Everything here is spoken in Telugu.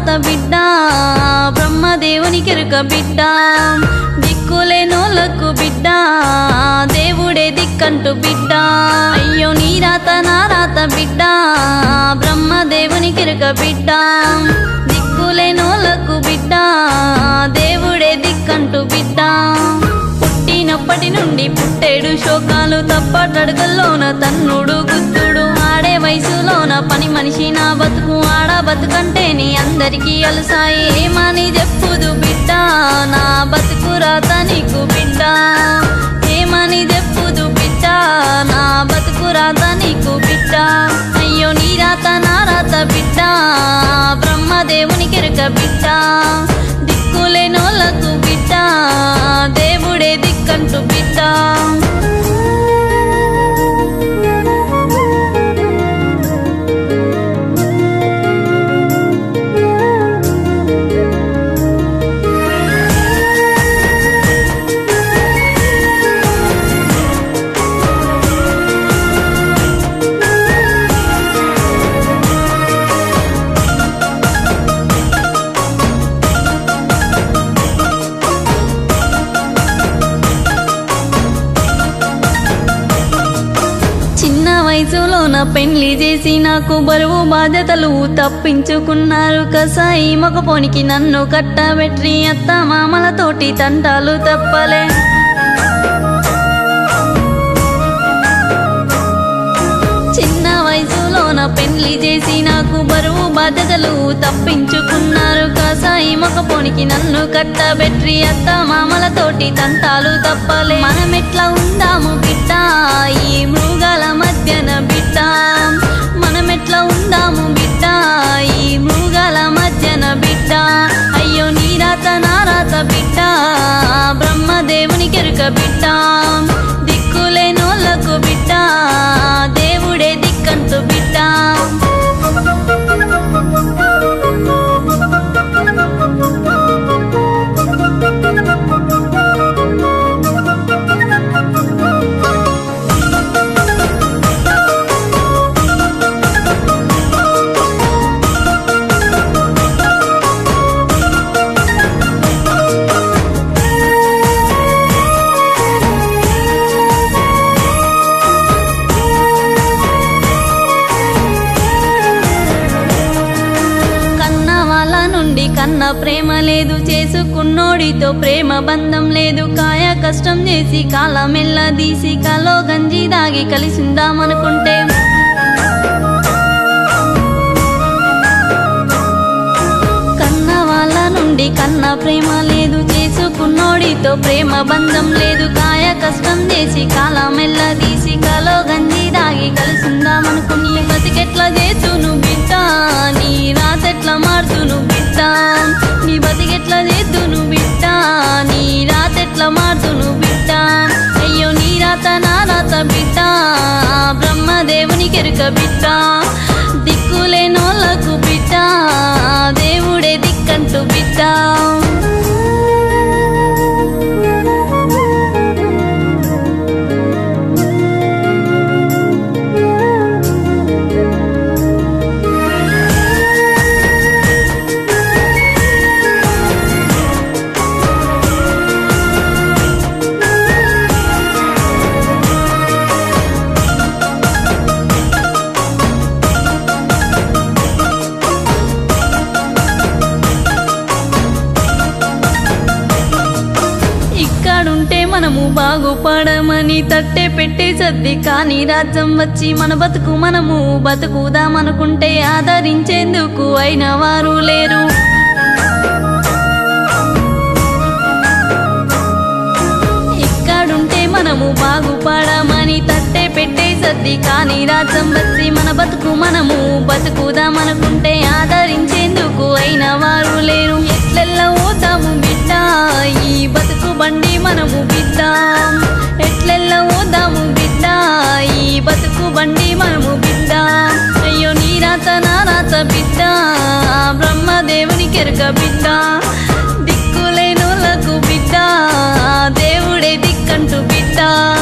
రాత బిడ్డ బ్రహ్మదేవుని కెరుక బిడ్డ దిక్కులేనోళ్ళకు బిడ్డ దేవుడే దిక్కంటూ బిడ్డ అయ్యో నీ రాత నా రాత బిడ్డ బ్రహ్మదేవుని కెరుక బిడ్డ దిక్కులేనోళ్ళకు బిడ్డ దేవుడే దిక్కంటూ బిడ్డ పుట్టినప్పటి నుండి పుట్టేడు శోకాలు తప్పటడుగుల్లోన తన్నుడు గుద్దుడు ఆడే వయసులోన పని మనిషి నా బతుకు ఆడ బతుకంటే నీ అందరికీ అలసాయి ఏమని చెప్పుదు బిడ్డ నా బతుకు రాత నీకు బిడ్డ ఏమని చెప్పుదు బిడ్డ నా బతుకు రాత నీకు బిడ్డ అయ్యో నీ రాత నా రాత బిడ్డ బ్రహ్మదేవుని కెరుక బిడ్డ దిక్కులేనోళ్ళకు బిడ్డ దేవుడే దిక్కంటూ బిడ్డ చిన్న వయసులోన పెళ్లి చేసి నాకు బరువు బాధ్యతలు తప్పించుకున్నారు కసాయి మగపోనికి నన్ను కట్టబెట్టి అత్త మామలతోటి తంటాలు తప్పలే చిన్న వయసులోన పెళ్లి చేసి నాకు బరువు బాధ్యతలు తప్పించుకున్నారు కాసాయి మొకపోనికి నన్ను కట్టబెట్టి అత్త మామలతోటి తంటాలు తప్పలే మనం ఎట్లా ఉందాము బిడ్డ ఈ మృగాల మధ్యన బిడ్డ మనం ఎట్లా ఉందాము బిడ్డ ఈ మృగాల మధ్యన బిడ్డ అయ్యో నీ రాత నా రాత బిడ్డ బ్రహ్మదేవుని కెరుక బిడ్డ దిక్కులేనోళ్ళకు బిడ్డ దేవుడే దిక్కంటూ బిడ్డ కన్న వాళ్ళ నుండి కన్న ప్రేమ లేదు చేసుకున్నోడితో ప్రేమ బంధం లేదు కాయ కష్టం చేసి కాలం తీసి కలో గంజి దాగి కలిసిందామనుకుంటే కన్న వాళ్ళ నుండి కన్న ప్రేమ లేదు చేసుకున్నోడితో ప్రేమ బంధం లేదు కాయ కష్టం చేసి కాలం తీసి కలో గంజి దాగి కలిసిందామనుకుని బతికెట్లా చేతును బిడ్డ నీ రాతెట్లా మారుతును బిడ్డ నీ బతికెట్లా చేతును బిడ్డ నీ రాతెట్లా మారుతును బిడ్డ అయ్యో నీ రాత నా రాత బిడ్డ బ్రహ్మదేవుని కెరుక బిడ్డ దిక్కులేనోళ్ళకు బిడ్డ దేవుడే దిక్కంటూ బిడ్డ ఇక్కడుంటే మనము బాగుపడమని తట్టే పెట్టే సర్ది కానీ రాజ్యం వచ్చి మన బతుకు మనము బతుకుదామనుకుంటే ఆదరించేందుకు అయిన వారు లేరు ఇక్కడుంటే మనము బాగుపడమని తట్టే పెట్టే సర్ది కానీ రాజ్యం వచ్చి మన బతుకు మనము బతుకుదామనుకుంటే ఆదరించేందుకు అయిన వారు లేరు ఎట్లెల్ల ఓదాము బిడ్డ ఈ బతుకు బండి మనము బిడ్డ ఎట్లెల్ల ఓదాము బిడ్డ ఈ బతుకు బండి మనము బిడ్డ అయ్యో నీ రాత నా రాత బిడ్డ బ్రహ్మదేవుని కెరక బిడ్డ దిక్కులేనోళ్ళకు బిడ్డ దేవుడే దిక్కంటూ బిడ్డ